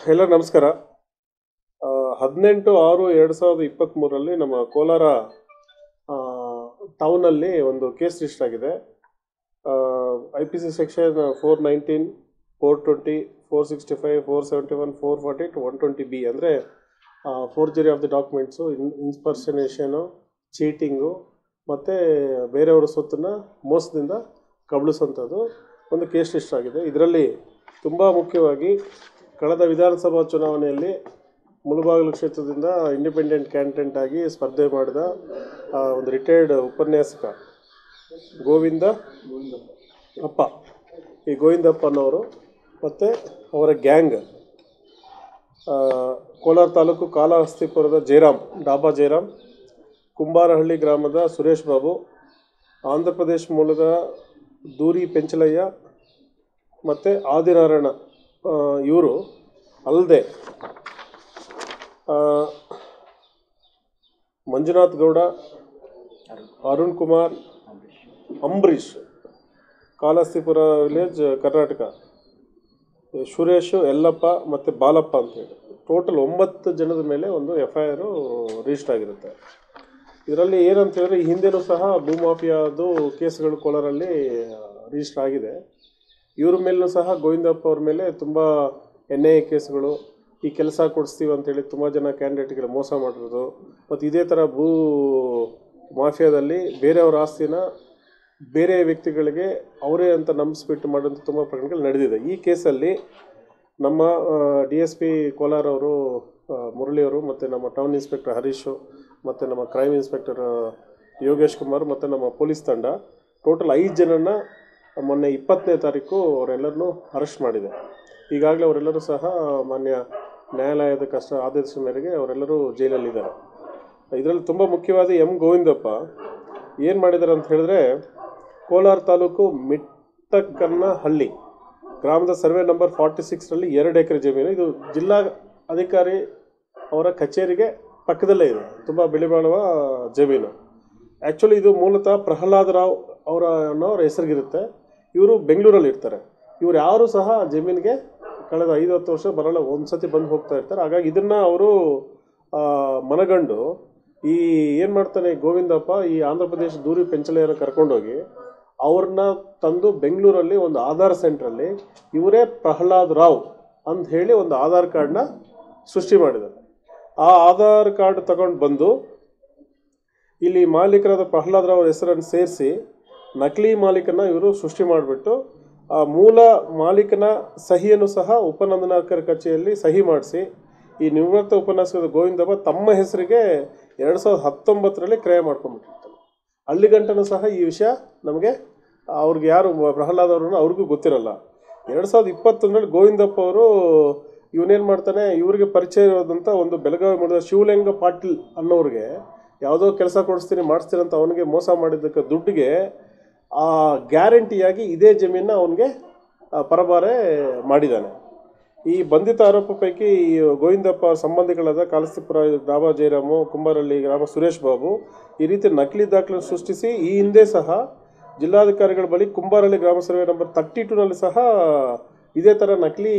ಎಲ್ಲ ನಮಸ್ಕಾರ ಆ, ಹದಿನೆಂಟು ಆರು ಎರಡು ಸಾವಿರದ ಇಪ್ಪತ್ತ್ಮೂರರಲ್ಲಿ ನಮ್ಮ ಕೋಲಾರ ಆ, ಟೌನಲ್ಲಿ ಒಂದು ಕೇಸ್ ರಿಜಿಸ್ಟರ್ ಆಗಿದೆ I P C section four nineteen four twenty four sixty five four seventy one four forty two one twenty B ಅಂದರೆ forgery of the documents in impersonation cheating ಮತ್ತು ಬೇರೆಯವರ ಸೊತ್ತನ್ನು ಮೋಸದಿಂದ ಕಬಳಿಸುವಂಥದ್ದು ಒಂದು ಕೇಸ್ ರಿಜಿಸ್ಟರ್ ಆಗಿದೆ ಇದರಲ್ಲಿ ತುಂಬ ಮುಖ್ಯವಾಗಿ ಕಳೆದ ವಿಧಾನಸಭಾ ಚುನಾವಣೆಯಲ್ಲಿ ಮುಳುಬಾಗಿಲು ಕ್ಷೇತ್ರದಿಂದ ಇಂಡಿಪೆಂಡೆಂಟ್ ಕ್ಯಾಂಡಿಡೇಟ್ ಆಗಿ ಸ್ಪರ್ಧೆ ಮಾಡಿದ ಆ, ಒಂದು ರಿಟೈರ್ಡ್ ಉಪನ್ಯಾಸಕ ಗೋವಿಂದ ಅಪ್ಪ ಈ ಗೋವಿಂದಪ್ಪ ಅನ್ನೋರು ಮತ್ತು ಅವರ ಗ್ಯಾಂಗ್ ಆ, ಕೋಲಾರ ತಾಲೂಕು ಕಾಲಹಸ್ತಿಪುರದ ಜಯರಾಮ್ ಡಾಬಾ ಜಯರಾಮ್ ಕುಂಬಾರಹಳ್ಳಿ ಗ್ರಾಮದ ಸುರೇಶ್ ಬಾಬು ಆಂಧ್ರ ಪ್ರದೇಶ್ ಮೂಲದ ದೂರಿ ಪೆಂಚಲಯ್ಯ ಮತ್ತು ಆದಿನಾರಾಯಣ ಇವರು ಅಲ್ಲದೆ ಮಂಜುನಾಥ್ ಗೌಡ ಅರುಣ್ ಕುಮಾರ್ ಅಂಬರೀಷ್ ಕಾಲಹಸ್ತಿಪುರ ವಿಲೇಜ್ ಕರ್ನಾಟಕ ಸುರೇಶು ಯಲ್ಲಪ್ಪ ಮತ್ತು ಬಾಲಪ್ಪ ಅಂತೇಳಿ ಟೋಟಲ್ ಒಂಬತ್ತು ಜನದ ಮೇಲೆ ಒಂದು ಎಫ್ ಐ ಆರು ರಿಜಿಸ್ಟರ್ ಆಗಿರುತ್ತೆ ಇದರಲ್ಲಿ ಏನಂತ ಹೇಳಿದ್ರೆ ಈ ಹಿಂದೆನೂ ಸಹ ಭೂಮಾಫಿಯಾದು ಕೇಸ್ಗಳು ಕೋಲಾರಲ್ಲಿ ರಿಜಿಸ್ಟರ್ ಆಗಿದೆ ಇವ್ರ ಮೇಲೂ ಸಹ ಗೋವಿಂದಪ್ಪ ಅವ್ರ ಮೇಲೆ ತುಂಬ ಎನ್ ಐ ಎ ಕೇಸ್ಗಳು ಈ ಕೆಲಸ ಕೊಡಿಸ್ತೀವಿ ಅಂತೇಳಿ ತುಂಬ ಜನ ಕ್ಯಾಂಡಿಡೇಟ್ಗಳು ಮೋಸ ಮಾಡಿರೋದು ಮತ್ತು ಇದೇ ಥರ ಭೂ ಮಾಫಿಯಾದಲ್ಲಿ ಬೇರೆಯವರ ಆಸ್ತಿನ ಬೇರೆ ವ್ಯಕ್ತಿಗಳಿಗೆ ಅವರೇ ಅಂತ ನಂಬಿಸ್ಬಿಟ್ಟು ಮಾಡೋಂಥ ತುಂಬ ಪ್ರಕರಣಗಳು ನಡೆದಿದೆ ಈ ಕೇಸಲ್ಲಿ ನಮ್ಮ ಡಿ ಎಸ್ ಪಿ ಕೋಲಾರ್ ಅವರು ಆ, ಮುರಳಿಯವರು ಮತ್ತು ನಮ್ಮ ಟೌನ್ ಇನ್ಸ್ಪೆಕ್ಟರ್ ಹರೀಶು ಮತ್ತು ನಮ್ಮ ಕ್ರೈಮ್ ಇನ್ಸ್ಪೆಕ್ಟರ್ ಯೋಗೇಶ್ ಕುಮಾರ್ ಮತ್ತು ನಮ್ಮ ಪೊಲೀಸ್ ತಂಡ ಟೋಟಲ್ ಐದು ಜನನ ಮೊನ್ನೆ ಇಪ್ಪತ್ತನೇ ತಾರೀಕು ಅವರೆಲ್ಲರನ್ನೂ ಅರೆಸ್ಟ್ ಮಾಡಿದೆ ಈಗಾಗಲೇ ಅವರೆಲ್ಲರೂ ಸಹ ಮಾನ್ಯ ನ್ಯಾಯಾಲಯದ ಕಷ್ಟ ಆದೇಶದ ಮೇರೆಗೆ ಅವರೆಲ್ಲರೂ ಜೈಲಲ್ಲಿದ್ದಾರೆ ಇದರಲ್ಲಿ ತುಂಬ ಮುಖ್ಯವಾದ ಎಂ ಗೋವಿಂದಪ್ಪ ಏನು ಮಾಡಿದ್ದಾರೆ ಅಂತ ಹೇಳಿದ್ರೆ ಕೋಲಾರ ತಾಲೂಕು ಮಿಟ್ಟಕ್ಕನ್ನಹಳ್ಳಿ ಗ್ರಾಮದ ಸರ್ವೆ ನಂಬರ್ ಫಾರ್ಟಿ ಸಿಕ್ಸ್ರಲ್ಲಿ ಎರಡು ಎಕರೆ ಜಮೀನು ಇದು ಜಿಲ್ಲಾ ಅಧಿಕಾರಿ ಅವರ ಕಚೇರಿಗೆ ಪಕ್ಕದಲ್ಲೇ ಇದೆ ತುಂಬ ಬೆಲೆ ಬಾಳುವ ಜಮೀನು ಆ್ಯಕ್ಚುಲಿ ಇದು ಮೂಲತಃ ಪ್ರಹ್ಲಾದ್ ರಾವ್ ಅವರ ಅನ್ನೋರ ಹೆಸರಿಗಿರುತ್ತೆ ಇವರು ಬೆಂಗಳೂರಲ್ಲಿ ಇರ್ತಾರೆ ಇವ್ರು ಯಾರು ಸಹ ಜಮೀನಿಗೆ ಕಳೆದ ಐದು ಹತ್ತು ವರ್ಷ ಬರಲ್ಲ ಒಂದು ಸತಿ ಬಂದು ಹೋಗ್ತಾ ಇರ್ತಾರೆ ಹಾಗಾಗಿ ಇದನ್ನು ಅವರು ಮನಗಂಡು ಈ ಏನು ಮಾಡ್ತಾನೆ ಗೋವಿಂದಪ್ಪ ಈ ಆಂಧ್ರ ಪ್ರದೇಶ ದೂರಿ ಪೆಂಚಲೆಯನ್ನು ಕರ್ಕೊಂಡೋಗಿ ಅವ್ರನ್ನ ತಂದು ಬೆಂಗಳೂರಲ್ಲಿ ಒಂದು ಆಧಾರ್ ಸೆಂಟ್ರಲ್ಲಿ ಇವರೇ ಪ್ರಹ್ಲಾದ್ ರಾವ್ ಅಂತ ಹೇಳಿ ಒಂದು ಆಧಾರ್ ಕಾರ್ಡ್ನ ಸೃಷ್ಟಿ ಮಾಡಿದ್ದಾರೆ ಆ ಆಧಾರ್ ಕಾರ್ಡ್ ತಗೊಂಡು ಬಂದು ಇಲ್ಲಿ ಮಾಲೀಕರಾದ ಪ್ರಹ್ಲಾದ್ ರಾವ್ ಹೆಸರನ್ನು ಸೇರಿಸಿ ನಕಲಿ ಮಾಲೀಕನ ಇವರು ಸೃಷ್ಟಿ ಮಾಡಿಬಿಟ್ಟು ಆ ಮೂಲ ಮಾಲೀಕನ ಸಹಿಯನ್ನು ಸಹ ಉಪನಂದನಾಕರ ಕಚೇರಿಯಲ್ಲಿ ಸಹಿ ಮಾಡಿಸಿ ಈ ನಿವೃತ್ತ ಉಪನ್ಯಾಸಕರ ಗೋವಿಂದಪ್ಪ ತಮ್ಮ ಹೆಸರಿಗೆ ಎರಡು ಸಾವಿರದ ಹತ್ತೊಂಬತ್ತರಲ್ಲಿ ಕ್ರಯ ಮಾಡ್ಕೊಂಡ್ಬಿಟ್ಟಿರ್ತಾರೆ ಅಲ್ಲಿ ಗಂಟನೂ ಸಹ ಈ ವಿಷಯ ನಮಗೆ ಅವ್ರಿಗೆ ಯಾರು ಪ್ರಹ್ಲಾದ್ ಅವ್ರನ್ನ ಅವ್ರಿಗೂ ಗೊತ್ತಿರಲ್ಲ ಎರಡು ಸಾವಿರದ ಇಪ್ಪತ್ತೊಂದರಲ್ಲಿ ಗೋವಿಂದಪ್ಪ ಅವರು ಇವನೇನು ಮಾಡ್ತಾನೆ ಇವರಿಗೆ ಪರಿಚಯ ಇರೋದಂಥ ಒಂದು ಬೆಳಗಾವಿ ಮಾಡಿದ ಶಿವಲಿಂಗ ಪಾಟೀಲ್ ಅನ್ನೋರಿಗೆ ಯಾವುದೋ ಕೆಲಸ ಕೊಡಿಸ್ತೀನಿ ಮಾಡಿಸ್ತೀನಿ ಅಂತ ಅವನಿಗೆ ಮೋಸ ಮಾಡಿದ್ದಕ್ಕೆ ದುಡ್ಡಿಗೆ ಆ ಗ್ಯಾರಂಟಿಯಾಗಿ ಇದೇ ಜಮೀನ ಅವನಿಗೆ ಪರಬಾರೆ ಮಾಡಿದ್ದಾನೆ ಈ ಬಂಧಿತ ಆರೋಪ ಪೈಕಿ ಈ ಗೋವಿಂದಪ್ಪ ಸಂಬಂಧಿಗಳಾದ ಕಾಲಸ್ತಿಪುರ ಡಾಬಾ ಜಯರಾಮು ಕುಂಬಾರಳ್ಳಿ ಗ್ರಾಮ ಸುರೇಶ್ ಬಾಬು ಈ ರೀತಿ ನಕಲಿ ದಾಖಲೆ ಸೃಷ್ಟಿಸಿ ಈ ಹಿಂದೆ ಸಹ ಜಿಲ್ಲಾಧಿಕಾರಿಗಳ ಬಳಿ ಕುಂಬಾರಳ್ಳಿ ಗ್ರಾಮ ಸರ್ವೆ ನಂಬರ್ ತರ್ಟಿ ಟೂನಲ್ಲಿ ಸಹ ಇದೇ ಥರ ನಕಲಿ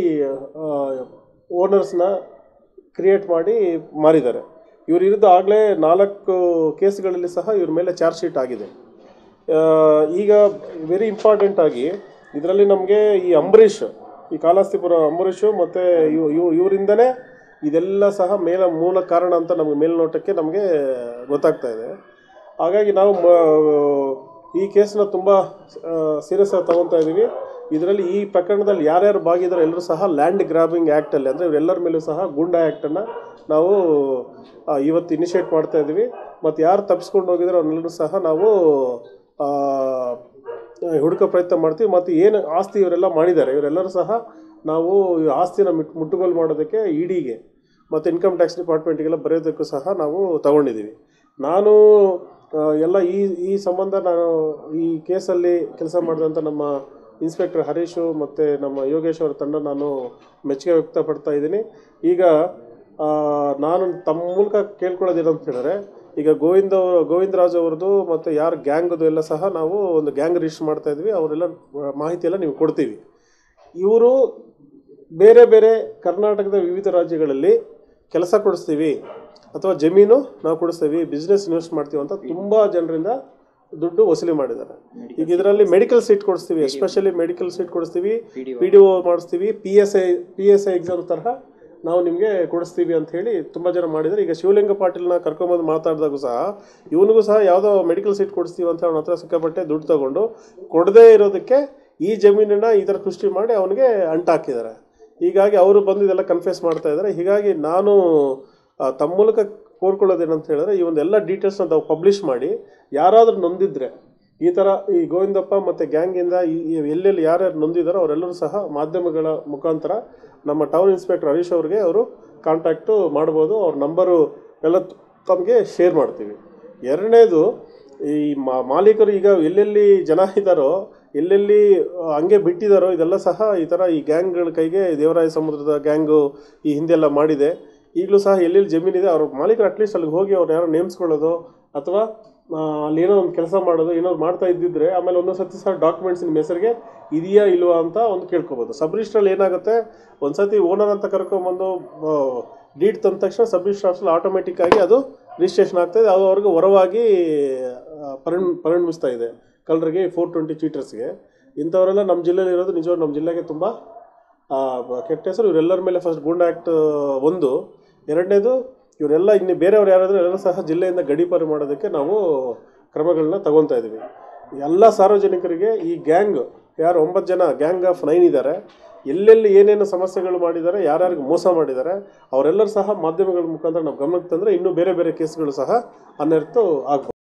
ಓನರ್ಸ್ನ ಕ್ರಿಯೇಟ್ ಮಾಡಿ ಮಾರಿದ್ದಾರೆ ಇವ್ರ ವಿರುದ್ಧ ಆಗಲೇ ನಾಲ್ಕು ಕೇಸ್ಗಳಲ್ಲಿ ಸಹ ಇವ್ರ ಮೇಲೆ ಚಾರ್ಜ್ ಶೀಟ್ ಆಗಿದೆ ಆ, ಈಗ ವೆರಿ ಇಂಪಾರ್ಟೆಂಟ್ ಆಗಿ ಇದರಲ್ಲಿ ನಮಗೆ ಈ ಅಂಬರೀಷ್ ಈ ಕಾಲಾಸ್ತಿಪುರ ಅಂಬರೀಷು ಮತ್ತು ಇವ್ ಇವ್ ಇವರಿಂದನೇ ಇದೆಲ್ಲ ಸಹ ಮೇಲ ಮೂಲ ಕಾರಣ ಅಂತ ನಮಗೆ ಮೇಲ್ನೋಟಕ್ಕೆ ನಮಗೆ ಗೊತ್ತಾಗ್ತಾ ಇದೆ ಹಾಗಾಗಿ ನಾವು ಮ- ಈ ಕೇಸನ್ನ ತುಂಬ ಸೀರಿಯಸ್ ಆಗಿ ತಗೊತಾ ಇದ್ದೀವಿ ಇದರಲ್ಲಿ ಈ ಪ್ರಕರಣದಲ್ಲಿ ಯಾರ್ಯಾರು ಭಾಗಿದಾರೋ ಎಲ್ಲರೂ ಸಹ ಲ್ಯಾಂಡ್ ಗ್ರಾಬಿಂಗ್ ಆ್ಯಕ್ಟಲ್ಲಿ ಅಂದರೆ ಇವರೆಲ್ಲರ ಮೇಲೂ ಸಹ ಗೂಂಡಾ ಆ್ಯಕ್ಟನ್ನು ನಾವು ಆ, ಇವತ್ತು ಇನಿಷಿಯೇಟ್ ಮಾಡ್ತಾ ಇದ್ದೀವಿ ಮತ್ತು ಯಾರು ತಪ್ಪಿಸ್ಕೊಂಡು ಹೋಗಿದಾರೋ ಅವ್ರನ್ನೆಲ್ಲರೂ ಸಹ ನಾವು ಆ, ಹುಡುಕೋ ಪ್ರಯತ್ನ ಮಾಡ್ತೀವಿ ಮತ್ತು ಏನು ಆಸ್ತಿ ಇವರೆಲ್ಲ ಮಾಡಿದ್ದಾರೆ ಇವರೆಲ್ಲರೂ ಸಹ ನಾವು ಈ ಆಸ್ತಿನ ಮಿಟ್ ಮುಟ್ಟುಗೋಲು ಮಾಡೋದಕ್ಕೆ ಇಡಿಗೆ ಮತ್ತು ಇನ್ಕಮ್ ಟ್ಯಾಕ್ಸ್ ಡಿಪಾರ್ಟ್ಮೆಂಟಿಗೆಲ್ಲ ಬರೆಯೋದಕ್ಕೂ ಸಹ ನಾವು ತಗೊಂಡಿದ್ದೀವಿ ನಾನು ಆ, ಎಲ್ಲ ಈ ಈ ಸಂಬಂಧ ನಾನು ಈ ಕೇಸಲ್ಲಿ ಕೆಲಸ ಮಾಡಿದಂಥ ನಮ್ಮ ಇನ್ಸ್ಪೆಕ್ಟರ್ ಹರೀಶು ಮತ್ತು ನಮ್ಮ ಯೋಗೇಶ್ ಅವರ ತಂಡ ನಾನು ಮೆಚ್ಚುಗೆ ವ್ಯಕ್ತಪಡ್ತಾ ಇದ್ದೀನಿ ಈಗ ಆ, ನಾನು ತಮ್ಮ ಮೂಲಕ ಕೇಳ್ಕೊಳ್ಳೋದು ಏನಂತ ಹೇಳಿದ್ರೆ ಈಗ ಗೋವಿಂದ ಅವರು ಗೋವಿಂದರಾಜ್ ಅವ್ರದ್ದು ಮತ್ತು ಯಾರು ಗ್ಯಾಂಗದು ಎಲ್ಲ ಸಹ ನಾವು ಒಂದು ಗ್ಯಾಂಗ್ ರಿಜಿಸ್ಟರ್ ಮಾಡ್ತಾ ಇದ್ವಿ ಅವರೆಲ್ಲ ಮಾಹಿತಿ ಎಲ್ಲ ನೀವು ಕೊಡ್ತೀವಿ ಇವರು ಬೇರೆ ಬೇರೆ ಕರ್ನಾಟಕದ ವಿವಿಧ ರಾಜ್ಯಗಳಲ್ಲಿ ಕೆಲಸ ಕೊಡಿಸ್ತೀವಿ ಅಥವಾ ಜಮೀನು ನಾವು ಕೊಡಿಸ್ತೀವಿ ಬಿಸ್ನೆಸ್ ಇನ್ವೆಸ್ಟ್ ಮಾಡ್ತೀವಿ ಅಂತ ತುಂಬ ಜನರಿಂದ ದುಡ್ಡು ವಸೂಲಿ ಮಾಡಿದ್ದಾರೆ ಈಗ ಇದರಲ್ಲಿ ಮೆಡಿಕಲ್ ಸೀಟ್ ಕೊಡಿಸ್ತೀವಿ ಎಸ್ಪೆಷಲಿ ಮೆಡಿಕಲ್ ಸೀಟ್ ಕೊಡಿಸ್ತೀವಿ ಪಿ ಡಿ ಒ ಮಾಡಿಸ್ತೀವಿ P S I P S I exam ತರಹ ನಾವು ನಿಮಗೆ ಕೊಡಿಸ್ತೀವಿ ಅಂತ ಹೇಳಿ ತುಂಬ ಜನ ಮಾಡಿದ್ದಾರೆ ಈಗ ಶಿವಲಿಂಗ ಪಾಟೀಲ್ನ ಕರ್ಕೊಂಬಂದು ಮಾತಾಡಿದಾಗೂ ಸಹ ಇವನಿಗೂ ಸಹ ಯಾವುದೋ ಮೆಡಿಕಲ್ ಸೀಟ್ ಕೊಡಿಸ್ತೀವಿ ಅಂತ ಅವನ ಹತ್ರ ಸಿಕ್ಕಾಪಟ್ಟೆ ದುಡ್ಡು ತಗೊಂಡು ಕೊಡದೇ ಇರೋದಕ್ಕೆ ಈ ಜಮೀನನ್ನು ಈ ಥರ ಸೃಷ್ಟಿ ಮಾಡಿ ಅವನಿಗೆ ಅಂಟಾಕಿದ್ದಾರೆ ಹೀಗಾಗಿ ಅವರು ಬಂದು ಇದೆಲ್ಲ ಕನ್ಫ್ಯೂಸ್ ಮಾಡ್ತಾ ಇದ್ದಾರೆ ಹೀಗಾಗಿ ನಾನು ಆ, ತಮ್ಮ ಮೂಲಕ ಕೋರ್ಕೊಳ್ಳೋದೇನಂತ ಹೇಳಿದ್ರೆ ಈ ಒಂದು ಎಲ್ಲ ಡೀಟೇಲ್ಸ್ನ ತಾವು ಪಬ್ಲಿಷ್ ಮಾಡಿ ಯಾರಾದರೂ ನೊಂದಿದ್ರೆ ಈ ಥರ ಈ ಗೋವಿಂದಪ್ಪ ಮತ್ತು ಗ್ಯಾಂಗಿಂದ ಈ ಈ ಎಲ್ಲೆಲ್ಲಿ ಯಾರ್ಯಾರು ನೊಂದಿದ್ದಾರೋ ಅವರೆಲ್ಲರೂ ಸಹ ಮಾಧ್ಯಮಗಳ ಮುಖಾಂತರ ನಮ್ಮ ಟೌನ್ ಇನ್ಸ್ಪೆಕ್ಟರ್ ಹರೀಶ್ ಅವ್ರಿಗೆ ಅವರು ಕಾಂಟ್ಯಾಕ್ಟು ಮಾಡ್ಬೋದು ಅವ್ರ ನಂಬರು ಎಲ್ಲ ತಮಗೆ ಶೇರ್ ಮಾಡ್ತೀವಿ ಎರಡನೇದು ಈ ಮಾ- ಮಾಲೀಕರು ಈಗ ಎಲ್ಲೆಲ್ಲಿ ಜನ ಇದ್ದಾರೋ ಎಲ್ಲೆಲ್ಲಿ ಆ, ಹಂಗೆ ಬಿಟ್ಟಿದ್ದಾರೋ ಇದೆಲ್ಲ ಸಹ ಈ ಥರ ಈ ಗ್ಯಾಂಗ್ಗಳ ಕೈಗೆ ದೇವರಾಯ ಸಮುದ್ರದ ಗ್ಯಾಂಗು ಈ ಹಿಂದೆಲ್ಲ ಮಾಡಿದೆ ಈಗಲೂ ಸಹ ಎಲ್ಲೆಲ್ಲಿ ಜಮೀನಿದೆ ಅವ್ರ ಮಾಲೀಕರು ಅಟ್ಲೀಸ್ಟ್ ಅಲ್ಲಿಗೆ ಹೋಗಿ ಅವ್ರು ಯಾರೋ ನೇಮಿಸ್ಕೊಳ್ಳೋದು ಅಥವಾ ಆ, ಅಲ್ಲಿ ಏನೋ ಒಂದು ಕೆಲಸ ಮಾಡೋದು ಏನೋ ಮಾಡ್ತಾ ಇದ್ದಿದ್ರೆ ಆಮೇಲೆ ಒಂದೊಂದು ಸತಿ ಸಹ ಡಾಕ್ಯುಮೆಂಟ್ಸ್ ನಿಮ್ಮ ಹೆಸರಿಗೆ ಇದೆಯಾ ಇಲ್ವಾ ಅಂತ ಒಂದು ಕೇಳ್ಕೊಬೋದು ಸಬ್ ರಿಜಿಸ್ಟ್ರಲ್ಲಿ ಏನಾಗುತ್ತೆ ಒಂದು ಸತಿ ಓನರ್ ಅಂತ ಕರ್ಕೊಂಬಂದು ಡೀಡ್ ತಂದ ತಕ್ಷಣ ಸಬ್ ರಿಜಿಸ್ಟರ್ ಆಫೀಸಲ್ಲಿ ಆಟೋಮೆಟಿಕ್ ಆಗಿ ಅದು ರಿಜಿಸ್ಟ್ರೇಷನ್ ಆಗ್ತಾಯಿದೆ ಅದು ಅವ್ರಿಗೆ ಹೊರವಾಗಿ ಆ, ಪರಿಣ್ ಪರಿಣಮಿಸ್ತಾ ಇದೆ ಕಳ್ಳರಿಗೆ ಫೋರ್ ಟ್ವೆಂಟಿ ಚೀಟರ್ಸ್ಗೆ ಇಂಥವರೆಲ್ಲ ನಮ್ಮ ಜಿಲ್ಲೆಯಲ್ಲಿ ಇರೋದು ನಿಜವಾಗ್ಲೂ ನಮ್ಮ ಜಿಲ್ಲೆಗೆ ತುಂಬ ಆ, ಬ- ಕೆಟ್ಟ ಹೆಸರು ಇವರೆಲ್ಲರ ಮೇಲೆ ಫಸ್ಟ್ ಗೂಂಡ ಆ್ಯಕ್ಟ್ ಒಂದು ಎರಡನೇದು ಇವರೆಲ್ಲ ಇನ್ನು ಬೇರೆಯವ್ರು ಯಾರಾದರೂ ಎಲ್ಲರೂ ಸಹ ಜಿಲ್ಲೆಯಿಂದ ಗಡೀಪಾರು ಮಾಡೋದಕ್ಕೆ ನಾವು ಕ್ರಮಗಳನ್ನ ತಗೊತಾ ಇದ್ದೀವಿ ಎಲ್ಲ ಸಾರ್ವಜನಿಕರಿಗೆ ಈ ಗ್ಯಾಂಗ್ ಯಾರು ಒಂಬತ್ತು ಜನ ಗ್ಯಾಂಗ್ ಆಫ್ ನೈನ್ ಇದ್ದಾರೆ ಎಲ್ಲೆಲ್ಲಿ ಏನೇನು ಸಮಸ್ಯೆಗಳು ಮಾಡಿದ್ದಾರೆ ಯಾರ್ಯಾರಿಗೆ ಮೋಸ ಮಾಡಿದ್ದಾರೆ ಅವರೆಲ್ಲರೂ ಸಹ ಮಾಧ್ಯಮಗಳ ಮುಖಾಂತರ ನಾವು ಗಮನಕ್ಕೆ ತಂದರೆ ಇನ್ನೂ ಬೇರೆ ಬೇರೆ ಕೇಸ್ಗಳು ಸಹ ಅನರ್ಥ ಆಗ್ಬೋದು